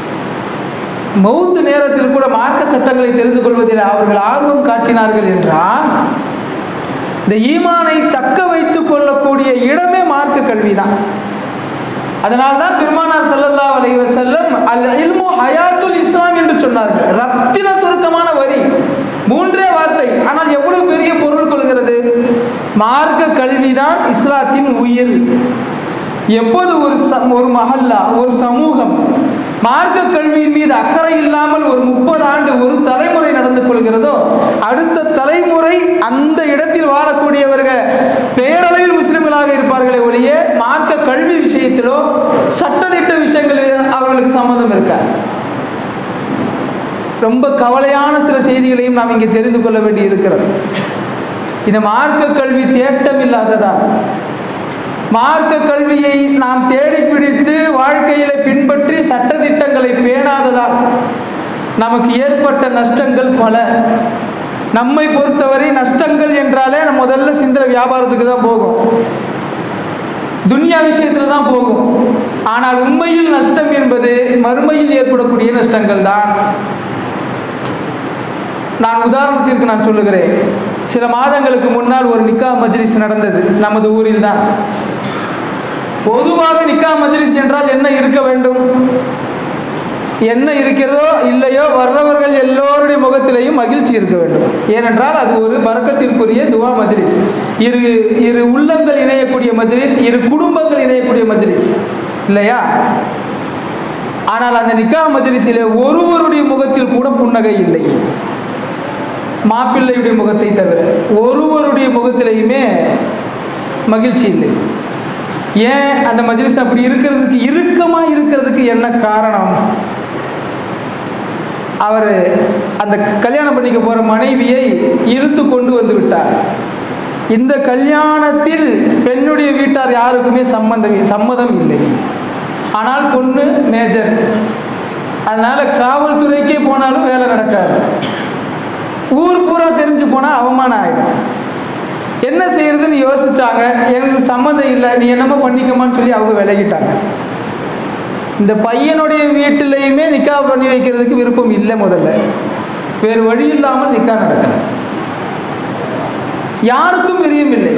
மௌத்து நேரத்தில் கூட மார்க்க சட்டங்களை தெரிந்து கொள்வதில் அவர்கள் ஆர்வம் காட்டினார்கள் என்றால் இந்த ஈமானை தக்க வைத்துக் கொள்ளக்கூடிய இடமே மார்க்க கல்விதான் அதனால்தான் பெருமானார் ஸல்லல்லாஹு அலைஹி வஸல்லம் அல் இல்மு ஹயாத்துல் இஸ்லாம் என்று சொன்னார்கள் ரத்தின சுருக்கமான வரி மூன்றே வார்த்தை ஆனால் எவ்வளவு பெரிய பொருள் கொள்கிறது மார்க்க கல்விதான் இஸ்லாத்தின் உயிர் எப்போது ஒரு ச- ஒரு மஹல்லா ஒரு சமூகம் மார்க்க கல்வியின் மீது அக்கறை இல்லாமல் ஒரு முப்பது ஆண்டு ஒரு தலைமுறை நடந்து கொள்கிறதோ அடுத்த தலைமுறை அந்த இடத்தில் வாழக்கூடியவர்கள் பெயரளவில் முஸ்லிம்களாக இருப்பார்களே ஒழிய மார்க்க கல்வி விஷயத்திலோ சட்டத்திட்ட விஷயங்களில் அவர்களுக்கு சம்மதம் இருக்காது ரொம்ப கவலையான சில செய்திகளையும் நாம் இங்கே தெரிந்து கொள்ள வேண்டி இருக்கிறது இந்த மார்க்க கல்வி தேட்டம் இல்லாததால் மார்க்க கல்வியை நாம் தேடி பிடித்து வாழ்க்கையில பின்பற்றி சட்டதிட்டங்களை பேணாததால் நமக்கு ஏற்பட்ட நஷ்டங்கள் பல நம்மை பொறுத்தவரை நஷ்டங்கள் என்றாலே நம்ம முதல்ல சிந்தனை வியாபாரத்துக்கு தான் போகும் துன்யா விஷயத்துல தான் போகும் ஆனால் உண்மையில் நஷ்டம் என்பது மறுமையில் ஏற்படக்கூடிய நஷ்டங்கள் தான் நான் உதாரணத்திற்கு நான் சொல்லுகிறேன் சில மாதங்களுக்கு முன்னால் ஒரு நிக்கா மஜ்லிஸ் நடந்தது நமது ஊரில் தான் பொதுவாக நிக்கா மஜ்லிஸ் என்றால் என்ன இருக்க வேண்டும் என்ன இருக்கிறதோ இல்லையோ வர்றவர்கள் எல்லோருடைய முகத்திலேயும் மகிழ்ச்சி இருக்க வேண்டும் ஏனென்றால் அது ஒரு பறக்கத்திற்குரிய துவா மஜ்லிஸ் இரு இரு உள்ளங்கள் இணையக்கூடிய மஜ்லிஸ் இரு குடும்பங்கள் இணையக்கூடிய மஜ்லிஸ் இல்லையா ஆனால் அந்த நிக்கா மஜ்லிஸிலே ஒருவருடைய முகத்தில் கூட புன்னகை இல்லை மாப்பிள்ளையுடைய முகத்தை தவிர ஒருவருடைய முகத்திலையுமே மகிழ்ச்சி இல்லை ஏன் அந்த மஜ்லிஸ் அப்படி இருக்கிறதுக்கு இறுக்கமா இருக்கிறதுக்கு என்ன காரணம் அவர் அந்த கல்யாணம் பண்ணிக்க போற மனைவியை இழுத்து கொண்டு வந்து விட்டார் இந்த கல்யாணத்தில் பெண்ணுடைய வீட்டார் யாருக்குமே சம்மந்தம் சம்மதம் இல்லை ஆனால் பொண்ணு மேஜர் அதனால காவல்துறைக்கே போனாலும் வேலை நடக்காது ஊர் பூரா தெரிஞ்சு போனால் அவமானம் ஆகிடும் என்ன செய்யறதுன்னு யோசிச்சாங்க எனக்கு சம்மந்தம் இல்லை நீ என்னமோ பண்ணிக்கமான்னு சொல்லி அவங்க விலகிட்டாங்க இந்த பையனுடைய வீட்டிலையுமே நிக்கா பண்ணி வைக்கிறதுக்கு விருப்பம் இல்லை முதல்ல வேறு வழி இல்லாமல் நிக்கா நடக்கல யாருக்கும் பிரியம் இல்லை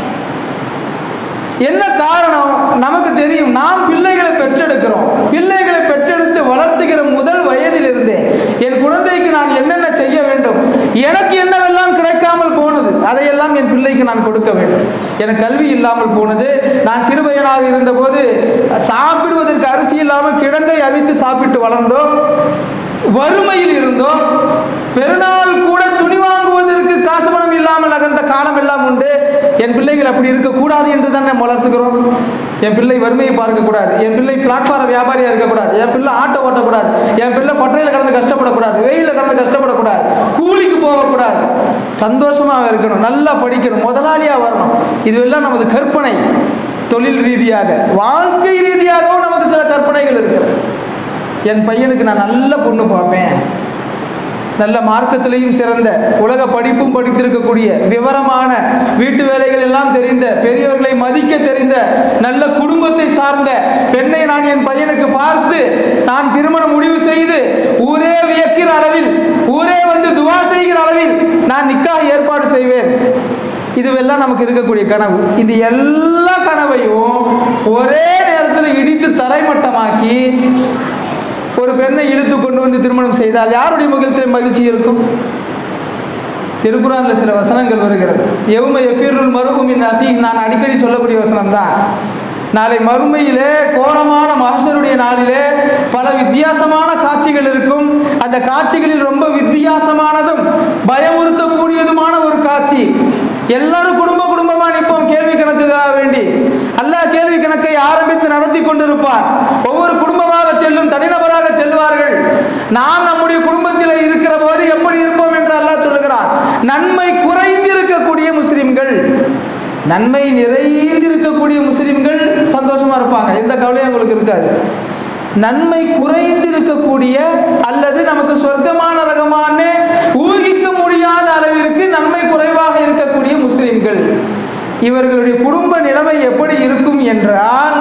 என்ன காரணம் நமக்கு தெரியும் நாம் பிள்ளைகளை பெற்றெடுக்கிறோம் பிள்ளைகளை பெற்றெடுத்து வளர்த்துகிற முதல் வயதிலிருந்தே என் குழந்தைக்கு நான் என்னென்ன செய்ய வேண்டும் எனக்கு என்னவெல்லாம் கிடைக்காமல் போனது அதையெல்லாம் என் பிள்ளைக்கு நான் கொடுக்க வேண்டும் எனக்கு கல்வி இல்லாமல் போனது நான் சிறுபையனாக இருந்தபோது சாப்பிடுவதற்கு அரிசி இல்லாமல் கிழங்கை அவித்து சாப்பிட்டு வளர்ந்தோம் வறுமையில் இருந்தோம் பெருநாள் கூட துணி வாங்குவதற்கு காசு பணம் இல்லாமல் நகர்ந்த காலம் எல்லாம் உண்டு என் பிள்ளைகள் அப்படி இருக்கக்கூடாது என்று தான் நம்ம வளர்த்துக்கிறோம் என் பிள்ளை வறுமையை பார்க்கக்கூடாது என் பிள்ளை பிளாட்ஃபார்ம் வியாபாரியா இருக்கக்கூடாது என் பிள்ளை ஆட்டோ ஓட்டக்கூடாது என் பிள்ளை பட்டையில் கடந்து கஷ்டப்படக்கூடாது வெயிலில் கடந்து கஷ்டப்படக்கூடாது கூலிக்கு போகக்கூடாது சந்தோஷமா இருக்கணும் நல்லா படிக்கணும் முதலாளியா வரணும் இதுவெல்லாம் நமது கற்பனை தொழில் ரீதியாக வாழ்க்கை ரீதியாகவும் நமக்கு சில கற்பனைகள் இருக்கிறது என் பையனுக்கு நான் நல்ல பொண்ணு பார்ப்பேன் நல்ல மார்க்கத்திலையும் சிறந்த உலக படிப்பும் படித்திருக்கக்கூடிய விவரமான வீட்டு வேலைகள் எல்லாம் தெரிந்த பெரியவர்களை மதிக்க தெரிந்த நல்ல குடும்பத்தை சார்ந்த பெண்ணை நான் என் பையனுக்கு பார்த்து நான் திருமணம் முடிவு செய்து ஊரே வியக்கிற அளவில் ஊரே வந்து துவா செய்கிற அளவில் நான் நிக்காக ஏற்பாடு செய்வேன் இதுவெல்லாம் நமக்கு இருக்கக்கூடிய கனவு இது எல்லா கனவையும் ஒரே நேரத்தில் இடித்து தரைமட்டமாக்கி ஒரு பெண்ணை இழுத்து கொண்டு வந்து திருமணம் செய்தால் யாருடைய முகத்தில் மகிழ்ச்சி இருக்கும் திருக்குறான்ல சில வசனங்கள் வருகிறது எவும எஃபீருல் மருகுமின் அசி நான் அடிக்கடி சொல்லக்கூடிய வசனம் தான் நாளை மறுமையிலே கோரமான மகசருடைய நாளிலே பல வித்தியாசமான காட்சிகள் இருக்கும் அந்த காட்சிகளில் ரொம்ப வித்தியாசமானதும் பயமுறுத்தக்கூடியதுமான ஒரு காட்சி எல்லாரும் குடும்ப குடும்பமா நிற்போம் கேள்வி கணக்குக்காக வேண்டி அல்லாஹ் கேள்வி கணக்கை ஆரம்பித்து நடத்தி கொண்டிருப்பார் ஒவ்வொரு குடும்பமாக செல்லும் தனிநபராக செல்வார்கள் நாம் நம்முடைய குடும்பத்தில் இருக்கிற போது எப்படி இருப்போம் என்று அல்லாஹ் சொல்லுகிறார் நன்மை குறைந்திருக்கக்கூடிய முஸ்லிம்கள் நன்மை நிறைந்திருக்கக்கூடிய முஸ்லிம்கள் சந்தோஷமா இருப்பாங்க எந்த கவலையும் அவங்களுக்கு இருக்காது நன்மை குறைந்திருக்கக்கூடிய அல்லது நமக்கு சொர்க்கமான ரகமான ஊகிக்க முடியாத அளவிற்கு நன்மை குறைவாக இருக்கக்கூடிய முஸ்லிம்கள் இவர்களுடைய குடும்ப நிலைமை எப்படி இருக்கும் என்றால்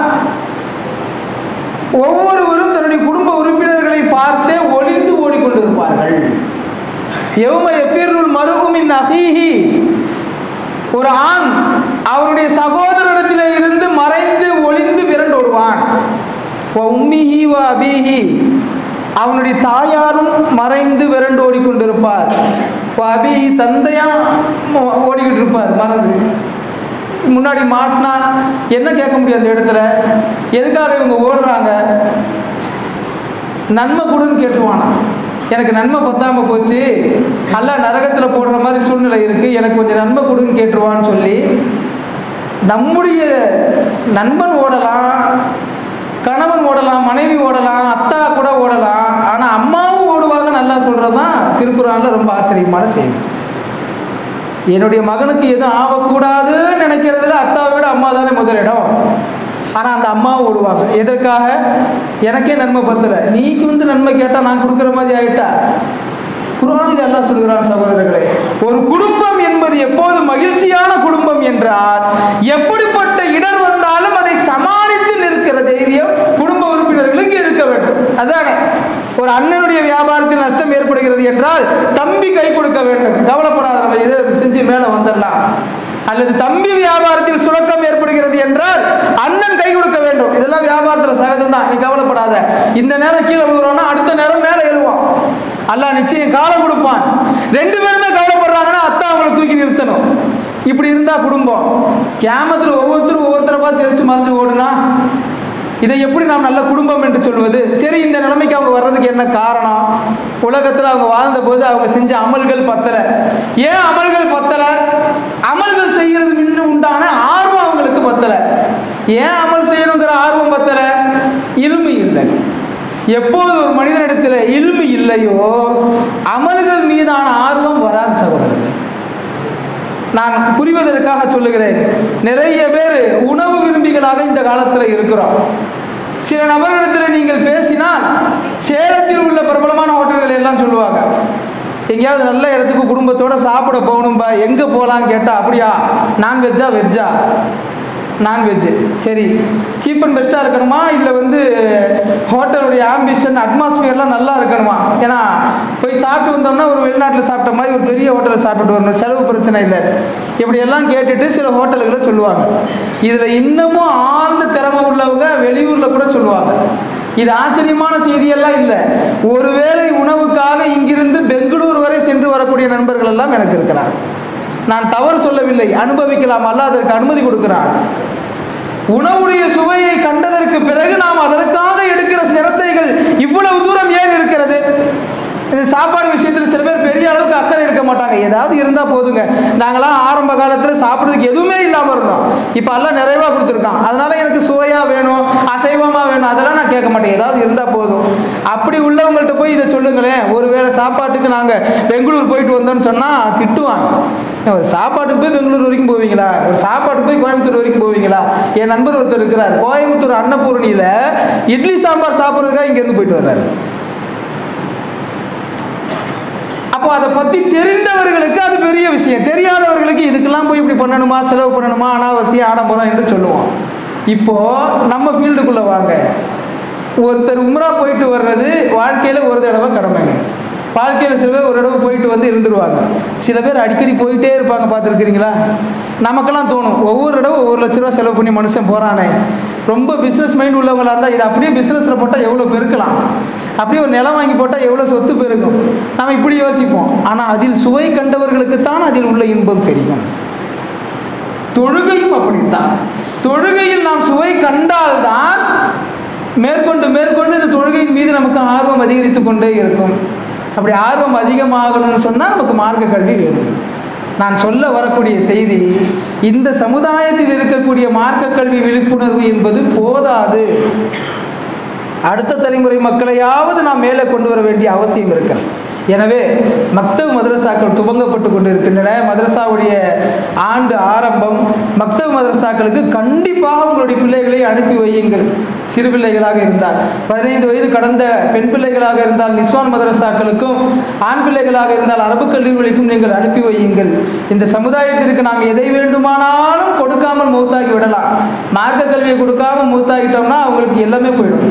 ஒவ்வொருவரும் தன்னுடைய குடும்ப உறுப்பினர்களை பார்த்தே ஒளிந்து ஓடிக்கொண்டிருப்பார்கள் எவும எஃபிருல் மருகுமின் அஹீஹி ஒரு ஆண் அவருடைய சகோதரனிடத்தில் இருந்து மறைந்து ஒளிந்து விரண்டோடுவான் வ உம்மிஹி வ அபீஹி அவனுடைய தாயாரும் மறைந்து விரண்டு ஓடிக்கொண்டிருப்பார் வ அபீஹி தந்தையா ஓ- ஓடிக்கிட்டு இருப்பார் மறந்து முன்னாடி மாட்டினா என்ன கேட்க முடியும் அந்த இடத்துல எதுக்காக இவங்க ஓடுறாங்க நன்மை கொடுன்னு கேட்டுருவானா எனக்கு நன்மை பத்தாம போச்சு அல்ல நரகத்தில் போடுற மாதிரி சூழ்நிலை இருக்கு எனக்கு கொஞ்சம் நன்மை கொடுன்னு கேட்டுருவான்னு சொல்லி நம்முடைய நண்பன் ஓடலாம் கணவன் ஓடலாம் மனைவி ஓடலாம் அத்தா கூட ஓடலாம் ஆனால் அம்மாவும் ஓடுவாங்க நல்லா சொல்கிறது தான் திருக்குறான்ல ரொம்ப ஆச்சரியமான செய்தி என்னுடைய மகனுக்கு எதுவும் ஆகக்கூடாதுன்னு நினைக்கிறதுல அத்தாவை விட அம்மா தானே முதலிடம் ஆனால் அந்த அம்மாவும் ஓடுவாங்க எதற்காக எனக்கே நன்மை பத்தல நீக்கு வந்து நன்மை கேட்டால் நான் கொடுக்குற மாதிரி ஆயிட்டா குர்ஆனில் அல்லாஹ் சொல்கிறான் சகோதரர்களே ஒரு குடும்பம் என்பது எப்போது மகிழ்ச்சியான குடும்பம் என்றால் எப்படிப்பட்ட இடர் வந்தாலும் அதை சமாளித்து நிற்கிற தைரியம் குடும்ப உறுப்பினர்களுக்கு இருக்க வேண்டும் அதானே ஒரு அண்ணனுடைய வியாபாரத்தில் நஷ்டம் ஏற்படுகிறது என்றால் தம்பி கை கொடுக்க வேண்டும் கவலைப்படாத நம்ம இதை செஞ்சு மேலே வந்துடலாம் அல்லது தம்பி வியாபாரத்தில் சுணக்கம் ஏற்படுகிறது என்றால் அண்ணன் கை கொடுக்க வேண்டும் இதெல்லாம் வியாபாரத்தில் சகஜம் தான் நீ கவலைப்படாத இந்த நேரம் கீழே விழுகிறோம்னா அடுத்த நேரம் மேலே எழுவான் அல்லாஹ் நிச்சயம் காலம் கொடுப்பான் ரெண்டு பேருமே கவலைப்படுறாங்கன்னா அத்தா அவங்களை தூக்கி நிறுத்தணும் இப்படி இருந்தா குடும்பம் கேமத்தில் ஒவ்வொருத்தரும் ஒவ்வொருத்தரை பார்த்து தெரிச்சு மறைஞ்சு ஓடுனா இதை எப்படி நாம் நல்ல குடும்பம் என்று சொல்வது சரி இந்த நிலைமைக்கு அவங்க வர்றதுக்கு என்ன காரணம் உலகத்தில் அவங்க வாழ்ந்த போது அவங்க செஞ்ச அமல்கள் பத்தல ஏன் அமல்கள் பத்தல அமல்கள் செய்யறது முன்ன உண்டான ஆர்வம் அவங்களுக்கு பத்தல ஏன் அமல் செய்யணுங்கிற ஆர்வம் பத்தல இல்மு இல்லை எப்போது ஒரு மனிதனிடத்தில் இல்மு இல்லையோ அமல்கள் மீதான ஆர்வம் வராது சகோதரர்கள் நான் புரிவதற்காக சொல்லுகிறேன் நிறைய பேர் உணவு விரும்பிகளாக இந்த காலத்தில் இருக்கிறோம் சில நபர்களிடத்தில் நீங்கள் பேசினால் சேலத்தில் உள்ள பிரபலமான ஹோட்டல்கள் எல்லாம் சொல்லுவாங்க எங்கேயாவது நல்ல இடத்துக்கு குடும்பத்தோட சாப்பிட போகணும்பா எங்கே போகலான்னு கேட்டால் அப்படியா நான்வெஜ்ஜா வெஜ்ஜா நான்வெஜ்ஜு சரி சீப் அண்ட் பெஸ்ட்டாக இருக்கணுமா இல்லை வந்து ஹோட்டலுடைய ஆம்பிஷன் அட்மாஸ்பியர்லாம் நல்லா இருக்கணுமா ஏன்னா போய் சாப்பிட்டு வந்தோம்னா ஒரு வெளிநாட்டில் சாப்பிட்ட மாதிரி ஒரு பெரிய ஹோட்டலில் சாப்பிட்டு வரணும் செலவு பிரச்சனை இல்லை இப்படியெல்லாம் கேட்டுட்டு சில ஹோட்டல்களை சொல்லுவாங்க இதில் இன்னமும் ஆழ்ந்த திறமை உள்ளவங்க வெளியூரில் கூட சொல்லுவாங்க இது ஆச்சரியமான செய்தியெல்லாம் இல்லை ஒருவேளை உணவுக்காக இங்கிருந்து பெங்களூர் வரை சென்று வரக்கூடிய நண்பர்கள் எல்லாம் எனக்கு இருக்கிறார் நான் தவறு சொல்லவில்லை அனுபவிக்கலாம் அல்ல அதற்கு அனுமதி கொடுக்கிறான் உணவுடைய சுவையை கண்டதற்கு பிறகு நாம் அதற்காக எடுக்கிற சிரத்தைகள் இவ்வளவு தூரம் ஏன் இருக்கிறது இந்த சாப்பாடு விஷயத்தில் சில பேர் பெரிய அளவுக்கு அக்கறை எடுக்க மாட்டாங்க ஏதாவது இருந்தால் போதுங்க நாங்களாம் ஆரம்ப காலத்தில் சாப்பிட்றதுக்கு எதுவுமே இல்லாமல் இருந்தோம் இப்போ எல்லாம் நிறைவாக கொடுத்துருக்கான் அதனால எனக்கு சுவையாக வேணும் அசைவமாக வேணும் அதெல்லாம் நான் கேட்க மாட்டேன் ஏதாவது இருந்தால் போதும் அப்படி உள்ளவங்கள்ட்ட போய் இதை சொல்லுங்களேன் ஒருவேளை சாப்பாட்டுக்கு நாங்கள் பெங்களூர் போயிட்டு வந்தோம்னு சொன்னால் திட்டுவாங்க ஒரு சாப்பாட்டுக்கு போய் பெங்களூர் வரைக்கும் போவீங்களா ஒரு சாப்பாட்டுக்கு போய் கோயம்புத்தூர் வரைக்கும் போவீங்களா என் நண்பர் ஒருத்தர் இருக்கிறார் கோயம்புத்தூர் அன்னபூரணியில் இட்லி சாம்பார் சாப்பிட்றதுக்காக இங்கேருந்து போயிட்டு வர்றாரு அப்போ அதை பற்றி தெரிந்தவர்களுக்கு அது பெரிய விஷயம் தெரியாதவர்களுக்கு இதுக்கெல்லாம் போய் இப்படி பண்ணணுமா செலவு பண்ணணுமா அனாவசியம் ஆடம்பரம் என்று சொல்லுவோம் இப்போ நம்ம ஃபீல்டுக்குள்ளே வாங்க ஒருத்தர் உம்ரா போயிட்டு வர்றது வாழ்க்கையில் ஒரு தடவை கடமைங்க வாழ்க்கையில் சில பேர் ஒரு தடவை போயிட்டு வந்து இருந்துருவாங்க சில பேர் அடிக்கடி போயிட்டே இருப்பாங்க பார்த்துருக்கிறீங்களா நமக்கெல்லாம் தோணும் ஒவ்வொரு தடவை ஒவ்வொரு லட்ச ரூபா செலவு பண்ணி மனுஷன் போகிறானே ரொம்ப பிஸ்னஸ் மைண்ட் உள்ளவங்களா இருந்தால் இது அப்படியே பிஸ்னஸில் போட்டால் எவ்வளோ பெருக்கலாம் அப்படியே ஒரு நிலம் வாங்கி போட்டால் எவ்வளோ சொத்து பெருகும் நம்ம இப்படி யோசிப்போம் ஆனால் அதில் சுவை கண்டவர்களுக்கு தான் அதில் உள்ள இன்பம் தெரியும் தொழுகையும் அப்படித்தான் தொழுகையில் நாம் சுவை கண்டால்தான் மேற்கொண்டு மேற்கொண்டு இந்த தொழுகையின் மீது நமக்கு ஆர்வம் அதிகரித்து கொண்டே இருக்கும் அப்படி ஆர்வம் அதிகமாகணும்னு சொன்னால் நமக்கு மார்க்க கல்வி வேணும் நான் சொல்ல வரக்கூடிய செய்தி இந்த சமுதாயத்தில் இருக்கக்கூடிய மார்க்க கல்வி விழிப்புணர்வு என்பது போதாது அடுத்த தலைமுறை மக்களையாவது நாம் மேலே கொண்டு வர வேண்டிய அவசியம் இருக்கிறது எனவே மக்தவ் மதரசாக்கள் துவங்கப்பட்டு கொண்டு இருக்கின்றன மதரசாவுடைய ஆண்டு ஆரம்பம் மக்தவ் மதரசாக்களுக்கு கண்டிப்பாக உங்களுடைய பிள்ளைகளை அனுப்பி வையுங்கள் சிறு பிள்ளைகளாக இருந்தால் பதினைந்து வயது கடந்த பெண் பிள்ளைகளாக இருந்தால் நிஸ்வான் மதரசாக்களுக்கும் ஆண் பிள்ளைகளாக இருந்தால் அரபு கல்லூரிகளுக்கும் நீங்கள் அனுப்பி வையுங்கள் இந்த சமுதாயத்திற்கு நாம் எதை வேண்டுமானாலும் கொடுக்காமல் மூத்தாகி விடலாம் மார்க்க கல்வியை கொடுக்காம மூத்தாகிட்டோம்னா அவங்களுக்கு எல்லாமே போயிடும்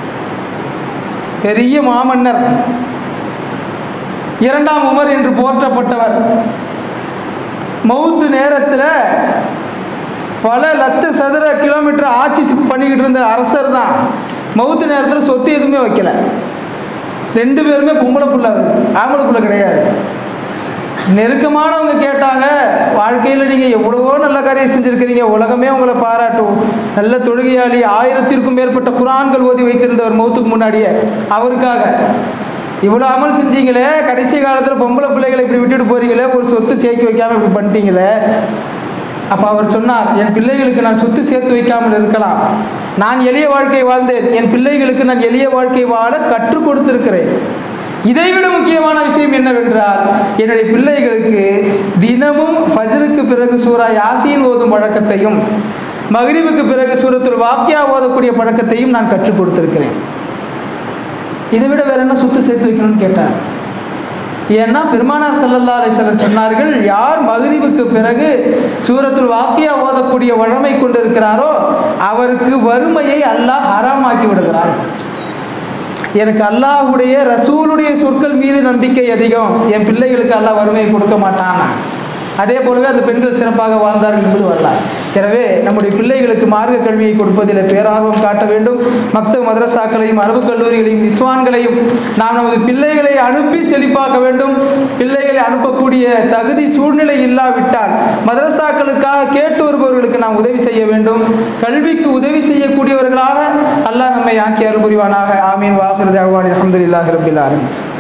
பெரிய மாமன்னர் இரண்டாம் உமர் என்று போற்றப்பட்டவர் மவுத்து நேரத்தில் பல லட்ச சதுர கிலோமீட்டர் ஆட்சி சி- பண்ணிக்கிட்டு இருந்த அரசர் தான் மவுத்து நேரத்தில் சொத்து எதுவுமே வைக்கல ரெண்டு பேருமே பொம்பளை புள்ள அவரு. ஆம்பளை புள்ள கிடையாது நெருக்கமானவங்க கேட்டாங்க வாழ்க்கையில் நீங்கள் எவ்வளவோ நல்ல காரியம் செஞ்சுருக்கிறீங்க உலகமே உங்களை பாராட்டும் நல்ல தொழுகையாளி ஆயிரத்திற்கும் மேற்பட்ட குரான்கள் ஓதி வைத்திருந்தவர் மௌத்துக்கு முன்னாடியே அவருக்காக இவ்வளோ அமல் செஞ்சீங்களே கடைசி காலத்தில் பொம்பளை பிள்ளைகளை இப்படி விட்டுட்டு போறீங்களே ஒரு சொத்து சேர்த்து வைக்காம இப்படி பண்ணிட்டீங்களே அப்போ அவர் சொன்னார் என் பிள்ளைகளுக்கு நான் சொத்து சேர்த்து வைக்காமல் இருக்கலாம் நான் எளிய வாழ்க்கை வாழ்ந்தேன் என் பிள்ளைகளுக்கு நான் எளிய வாழ்க்கை வாழ கற்றுக் கொடுத்திருக்கிறேன் இதைவிட முக்கியமான விஷயம் என்னவென்றால் என்னுடைய பிள்ளைகளுக்கு தினமும் ஃபஜ்ருக்கு பிறகு சூரா யாசீன் ஓதும் பழக்கத்தையும் மக்ரிபுக்கு பிறகு சூரத்துல் வாக்கியா ஓதக்கூடிய பழக்கத்தையும் நான் கற்றுக் கொடுத்திருக்கிறேன் இதை விட வேற என்ன சொத்து சேர்த்து வைக்கணும்னு கேட்டார் ஏன்னா பெருமானார் ஸல்லல்லாஹு அலைஹி வஸல்லம் சொன்னார்கள் யார் மகிரிவுக்கு பிறகு சூரத்துல் வாக்கியா ஓதக்கூடிய வழமை கொண்டிருக்கிறாரோ அவருக்கு வறுமையை அல்லாஹ் ஹராமாக்கி விடுகிறான் எனக்கு அல்லாஹ்வுடைய ரசூலுடைய சொற்கள் மீது நம்பிக்கை அதிகம் என் பிள்ளைகளுக்கு அல்லாஹ் வறுமையை கொடுக்க மாட்டான் அதே போலவே அந்த பெண்கள் சிறப்பாக வாழ்ந்தார்கள் என்பது வரலாறு எனவே நம்முடைய பிள்ளைகளுக்கு மார்க்க கல்வியை கொடுப்பதில் பேரார்வம் காட்ட வேண்டும் மக்தவ மதரசாக்களையும் அரபு கல்லூரிகளையும் நிஸ்வான்களையும் நாம் நமது பிள்ளைகளை அனுப்பி செழிப்பாக்க வேண்டும் பிள்ளைகளை அனுப்பக்கூடிய தகுதி சூழ்நிலை இல்லாவிட்டால் மதரசாக்களுக்காக கேட்டு வருபவர்களுக்கு நாம் உதவி செய்ய வேண்டும் கல்விக்கு உதவி செய்யக்கூடியவர்களாக அல்லாஹ் நம்மை ஆக்கி அருள் புரிவானாக ஆமீன் வாஹிர் அஹமதுல்லாஹி ரபில் ஆலமீன்